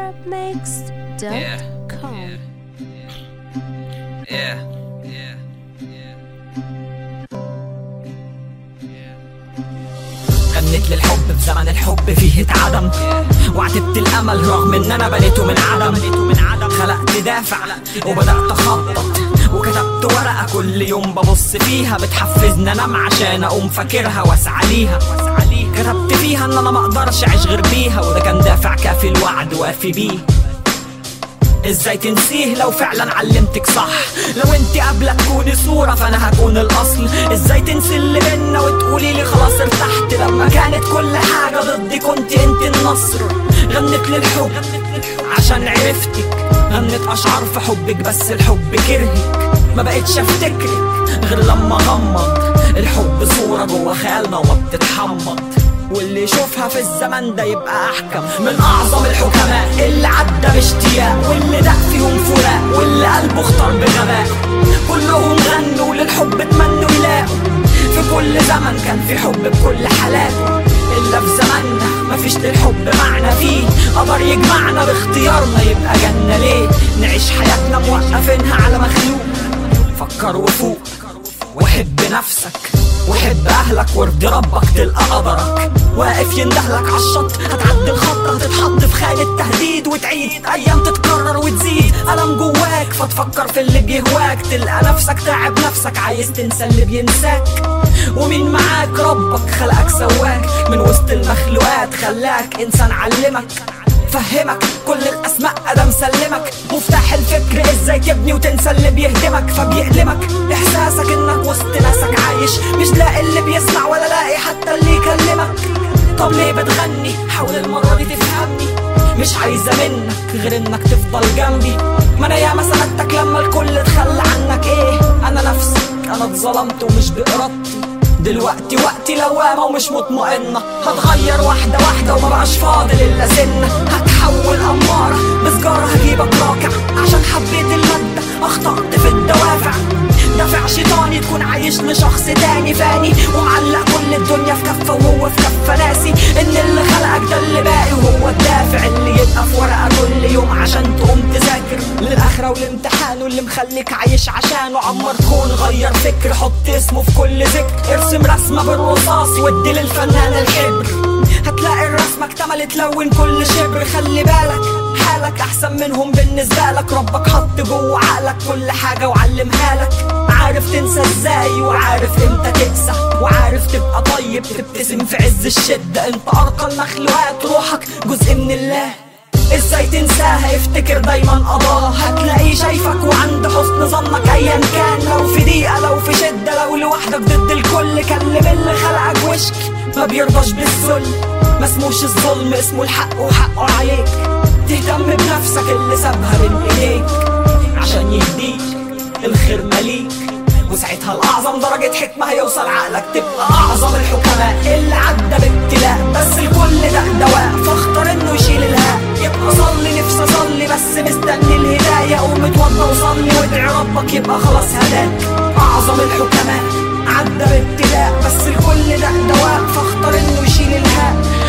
arabmix.com Yeah. Yeah. غنيت للحب في زمن الحب فيه اتعدم وعتبت الامل رغم ان انا بنيته من عدم خلقت دافع وبدات اخطط وكتبت ورقه كل يوم ببص فيها بتحفزني انام عشان اقوم فاكرها واسعى ليها كتبت فيها ان انا مقدرش اعيش غير بيها وده كان دافع كافي الوعد وافي بيه ازاي تنسيه لو فعلا علمتك صح لو انت قابله تكوني صوره فانا هكون الاصل ازاي تنسي اللي بينا وتقولي لي خلاص ارتحت لما كانت كل حاجه ضدي كنت انت النصر غنيت للحب عشان عرفتك غنيت اشعار في حبك بس الحب كرهك ما بقتش افتكرك غير لما غمض الحب صوره جوه خيالنا وما بتتحمض واللي يشوفها في الزمن ده يبقى احكم من اعظم الحكماء اللي عدى باشتياق واللي دق فيهم فراق واللي قلبه اختار بغباء كلهم غنوا للحب اتمنوا يلاقوا في كل زمن كان في حب بكل حالاته الا في زماننا مفيش للحب معنى فيه قدر يجمعنا باختيارنا يبقى جنة ليه نعيش حياتنا موقفينها على مخلوق فكر وفوق وحب نفسك وحب اهلك وارضي ربك تلقى قدرك واقف يندهلك عالشط هتعدي الخط هتتحط في خانة تهديد وتعيد ايام تتكرر وتزيد الم جواك فتفكر في اللي بيهواك تلقى نفسك تعب نفسك عايز تنسى اللي بينساك ومين معاك ربك خلقك سواك من وسط المخلوقات خلاك انسان علمك فهمك كل الاسماء ادم سلمك مفتاح الفكر ازاي تبني وتنسى اللي بيهدمك فبيألمك احساسك انك وسط ناسك عايش مش لاقي اللي بيسمع ولا لاقي حتى اللي يكلمك طب ليه بتغني حاول المرة دي تفهمني مش عايزة منك غير انك تفضل جنبي ما انا ياما سندتك لما الكل اتخلى عنك ايه انا نفسك انا اتظلمت ومش بارادتي دلوقتي وقتي لوامة ومش مطمئنة هتغير واحدة واحدة وما بقاش فاضل إلا سنة هتحول أمارة بسجارة هجيبك راكع عشان حبيت المادة أخطأت في الدوافع دافع شيطاني تكون عايش لشخص تاني فاني ومعلق كل الدنيا في كفة وهو في كفة ناسي إن اللي خلقك ده اللي باقي وهو الدافع اللي يبقى في ورقة كل يوم عشان تقوم تذاكر للآخرة والامتحان واللي مخليك عايش عشانه عمر كون غير فكر حط اسمه في كل ذكر ارسم رسمة بالرصاص وادي للفنان الحبر هتلاقي الرسمة اكتملت تلون كل شبر خلي بالك حالك احسن منهم بالنسبة لك ربك حط جوه عقلك كل حاجة وعلمها لك عارف تنسى ازاي وعارف امتى تقسى وعارف تبقى طيب تبتسم في عز الشدة انت ارقى المخلوقات روحك جزء من الله ازاي تنساها افتكر دايما قضاها هتلاقيه شايفك وعند حسن ظنك ايا كان لو في ضيقه لو في شده لو لوحدك ضد الكل كلم اللي خلقك وشك ما بيرضاش بالذل ما اسموش الظلم اسمه الحق وحقه عليك تهتم بنفسك اللي سابها بين ايديك عشان يهديك الخير مليك وساعتها الأعظم درجة حكمة هيوصل عقلك تبقى أعظم الحكماء اللي عدى بابتلاء بس الكل ده دواء فاختار إنه يشيل الهاء يبقى صلي نفسي أصلي بس مستني الهداية قوم اتوضى وصلي وادعي ربك يبقى خلاص هداك أعظم الحكماء عدى بابتلاء بس الكل ده دواء فاختار إنه يشيل الهاء